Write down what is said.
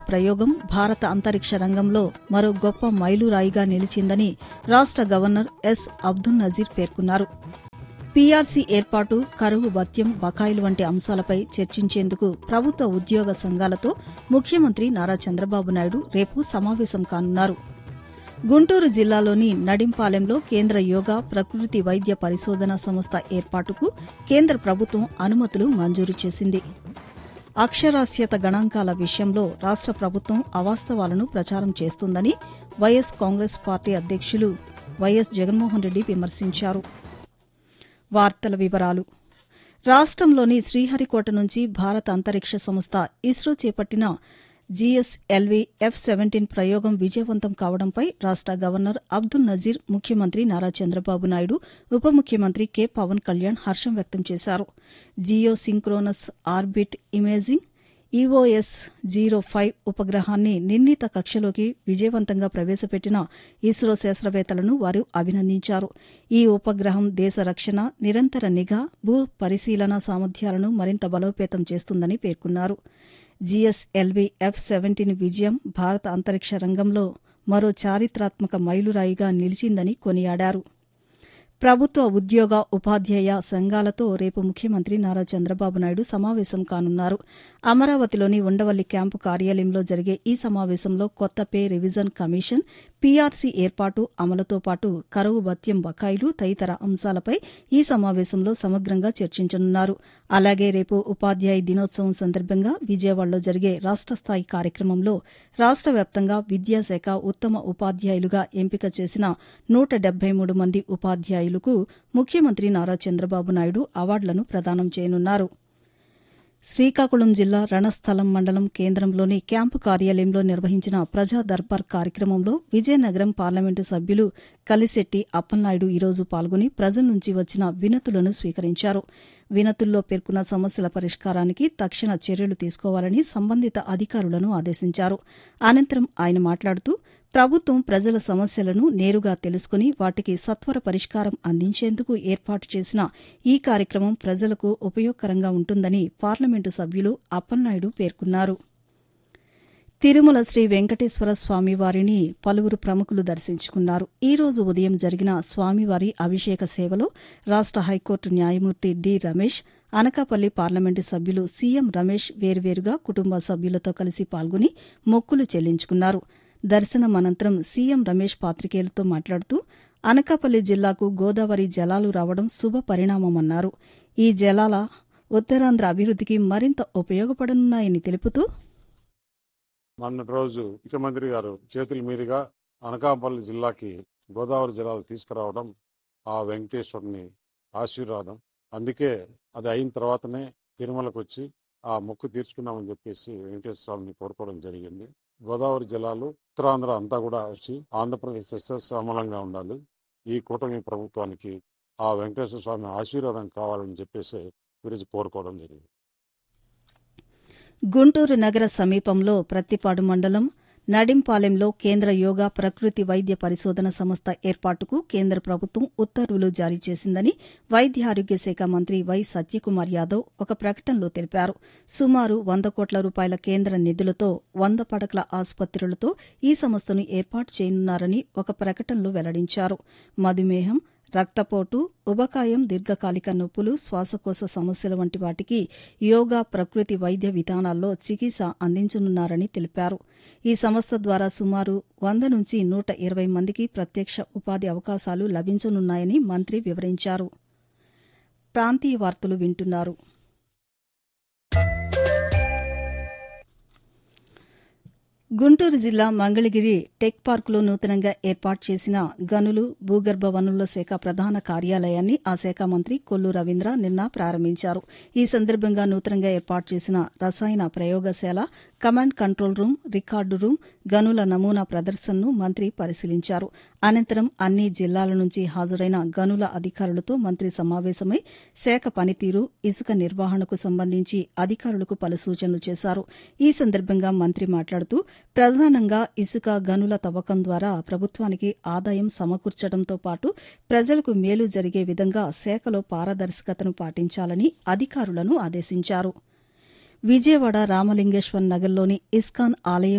ప్రయోగం భారత అంతరిక్ష రంగంలో మరో గొప్ప మైలురాయిగా నిలిచిందని రాష్ట గవర్నర్ ఎస్ అబ్దుల్ నజీర్ పేర్కొన్నారు పీఆర్సీ ఏర్పాటు కరువు భత్యం బకాయిలు వంటి అంశాలపై చర్చించేందుకు ప్రభుత్వ ఉద్యోగ సంఘాలతో ముఖ్యమంత్రి నారా చంద్రబాబు నాయుడు రేపు సమావేశం కానున్నారు గుంటూరు జిల్లాలోని నడింపాలెంలో కేంద్ర యోగా ప్రకృతి వైద్య పరిశోధన సంస్థ ఏర్పాటుకు కేంద్ర ప్రభుత్వం అనుమతులు మంజూరు చేసింది అక్షరాస్యత గణాంకాల విషయంలో రాష్ట ప్రభుత్వం అవాస్తవాలను ప్రచారం చేస్తుందని వైఎస్ కాంగ్రెస్ పార్టీ అధ్యక్షులు వైఎస్ జగన్మోహన్ రెడ్డి విమర్శించారు వార్తల వివరాలు రాష్టంలోని శ్రీహరికోట నుంచి భారత అంతరిక్ష సంస్థ ఇస్రో చేపట్టిన జీఎస్ఎల్వీ ఎఫ్ సెవెంటీన్ ప్రయోగం విజయవంతం కావడంపై రాష్ట గవర్నర్ అబ్దుల్ నజీర్ ముఖ్యమంత్రి నారా చంద్రబాబు నాయుడు ఉప ముఖ్యమంత్రి కె పవన్ కళ్యాణ్ హర్షం వ్యక్తం చేశారు geo synchronous orbit imaging EOS zero five ఉపగ్రహాన్ని నిర్ణీత కక్షలోకి విజయవంతంగా ప్రవేశపెట్టిన ఇస్రో శాస్త్రవేత్తలను వారు అభినందించారు ఈ ఉపగ్రహం దేశ రక్షణ నిరంతర నిఘా భూ పరిశీలన సామర్థ్యాలను మరింత బలోపేతం చేస్తుందని పేర్కొన్నారు జీఎస్ఎల్వీ ఎఫ్ సెవెంటీన్ విజయం భారత అంతరిక్ష రంగంలో మరో చారిత్రాత్మక మైలురాయిగా నిలిచిందని కొనియాడారు ప్రభుత్వ ఉద్యోగ ఉపాధ్యాయ సంఘాలతో రేపు ముఖ్యమంత్రి నారా చంద్రబాబు నాయుడు సమావేశం కానున్నారు అమరావతిలోని ఉండవల్లి క్యాంపు కార్యాలయంలో జరిగే ఈ సమావేశంలో కొత్త పే రివిజన్ కమిషన్ పీఆర్సీ ఏర్పాటు అమలుతో పాటు కరువు భత్యం బకాయిలు తదితర అంశాలపై ఈ సమావేశంలో సమగ్రంగా చర్చించనున్నారు అలాగే రేపు ఉపాధ్యాయ దినోత్సవం సందర్భంగా విజయవాడలో జరిగే రాష్ట స్థాయి కార్యక్రమంలో రాష్ట వ్యాప్తంగా విద్యాశాఖ ఉత్తమ ఉపాధ్యాయులుగా ఎంపిక చేసిన నూట డెబ్బై మూడు మంది ఉపాధ్యాయులకు ముఖ్యమంత్రి నారా చంద్రబాబు నాయుడు అవార్డులను ప్రదానం చేయనున్నారు శ్రీకాకుళం జిల్లా రణస్థలం మండలం కేంద్రంలోని క్యాంపు కార్యాలయంలో నిర్వహించిన ప్రజా దర్బార్ కార్యక్రమంలో విజయనగరం పార్లమెంటు సభ్యులు కలిశెట్టి అప్పలనాయుడు ఈరోజు పాల్గొని ప్రజల నుంచి వచ్చిన వినతులను స్వీకరించారు వినతుల్లో పేర్కొన్న సమస్యల పరిష్కారానికి తక్షణ చర్యలు తీసుకోవాలని సంబంధిత అధికారులను ఆదేశించారు అనంతరం ఆయన మాట్లాడుతూ ప్రభుత్వం ప్రజల సమస్యలను నేరుగా తెలుసుకుని వాటికి సత్వర పరిష్కారం అందించేందుకు ఏర్పాటు చేసిన ఈ కార్యక్రమం ప్రజలకు ఉపయోగకరంగా ఉంటుందని పార్లమెంటు సభ్యులు అప్పలనాయుడు పేర్కొన్నారు తిరుమల శ్రీ వెంకటేశ్వర స్వామివారిని పలువురు ప్రముఖులు దర్శించుకున్నారు ఈ రోజు ఉదయం జరిగిన స్వామివారి అభిషేక సేవలో రాష్ట హైకోర్టు న్యాయమూర్తి డి రమేష్ అనకాపల్లి పార్లమెంటు సభ్యులు సీఎం రమేష్ వేర్వేరుగా కుటుంబ సభ్యులతో కలిసి పాల్గొని మొక్కులు చెల్లించుకున్నారు దర్శనం అనంతరం సీఎం రమేష్ పాతికేయులతో మాట్లాడుతూ అనకాపల్లి జిల్లాకు గోదావరి జలాలు రావడం శుభ పరిణామమన్నారు ఈ జలాల ఉత్తరాంధ్ర అభివృద్దికి మరింత ఉపయోగపడనున్నాయని తెలుపుతూ మొన్నటి రోజు ముఖ్యమంత్రి గారు చేతుల మీదుగా అనకాపల్లి జిల్లాకి గోదావరి జలాలు తీసుకురావడం ఆ వెంకటేశ్వరుని ఆశీర్వాదం అందుకే అది అయిన తర్వాతనే తిరుమలకు వచ్చి ఆ మొక్కు తీర్చుకున్నామని చెప్పేసి వెంకటేశ్వర స్వామిని కోరుకోవడం జరిగింది గోదావరి జలాలు ఉత్తరాంధ్ర అంతా కూడా వచ్చి ఆంధ్రప్రదేశ్ సస్యశ్యామలంగా ఉండాలి ఈ కూటమి ప్రభుత్వానికి ఆ వెంకటేశ్వర స్వామి ఆశీర్వాదం కావాలని చెప్పేసి ఈరోజు కోరుకోవడం జరిగింది గుంటూరు నగర సమీపంలో ప్రత్తిపాడు మండలం నడింపాలెంలో కేంద్ర యోగా ప్రకృతి వైద్య పరిశోధన సంస్థ ఏర్పాటుకు కేంద్ర ప్రభుత్వం ఉత్తర్వులు జారీ చేసిందని వైద్య ఆరోగ్య శాఖ మంత్రి వై సత్యకుమార్ యాదవ్ ఒక ప్రకటనలో తెలిపారు సుమారు వంద కోట్ల రూపాయల కేంద్ర నిధులతో వంద పడకల ఆసుపత్రులతో ఈ సంస్థను ఏర్పాటు చేయనున్నారని ఒక ప్రకటనలో వెల్లడించారు మధుమేహం రక్తపోటు ఉబకాయం దీర్ఘకాలిక నొప్పులు శ్వాసకోశ సమస్యల వంటి వాటికి యోగా ప్రకృతి వైద్య విధానాల్లో చికిత్స అందించనున్నారని తెలిపారు ఈ సంస్థ ద్వారా సుమారు వంద నుంచి నూట ఇరవై మందికి ప్రత్యక్ష ఉపాధి అవకాశాలు లభించనున్నాయని మంత్రి వివరించారు ప్రాంతీయ వార్తలు వింటున్నారు గుంటూరు జిల్లా మంగళగిరి టెక్ పార్కులో నూతనంగా ఏర్పాటు చేసిన గనులు భూగర్భ వనుల శాఖ ప్రధాన కార్యాలయాన్ని ఆ శాఖ మంత్రి కొల్లు రవీంద్ర నిన్న ప్రారంభించారు ఈ సందర్భంగా నూతనంగా ఏర్పాటు చేసిన రసాయన ప్రయోగశాల command control room record room గనుల నమూనా ప్రదర్శనను మంత్రి పరిశీలించారు అనంతరం అన్ని జిల్లాల నుంచి హాజరైన గనుల అధికారులతో మంత్రి సమావేశమై శాఖ పనితీరు ఇసుక నిర్వహణకు సంబంధించి అధికారులకు పలు సూచనలు చేశారు ఈ సందర్భంగా మంత్రి మాట్లాడుతూ ప్రధానంగా ఇసుక గనుల తవ్వకం ద్వారా ప్రభుత్వానికి ఆదాయం సమకూర్చడంతో పాటు ప్రజలకు మేలు జరిగే విధంగా శాఖలో పారదర్శకతను పాటించాలని అధికారులను ఆదేశించారు విజయవాడ రామలింగేశ్వర్ నగర్లోని ఇస్కాన్ ఆలయం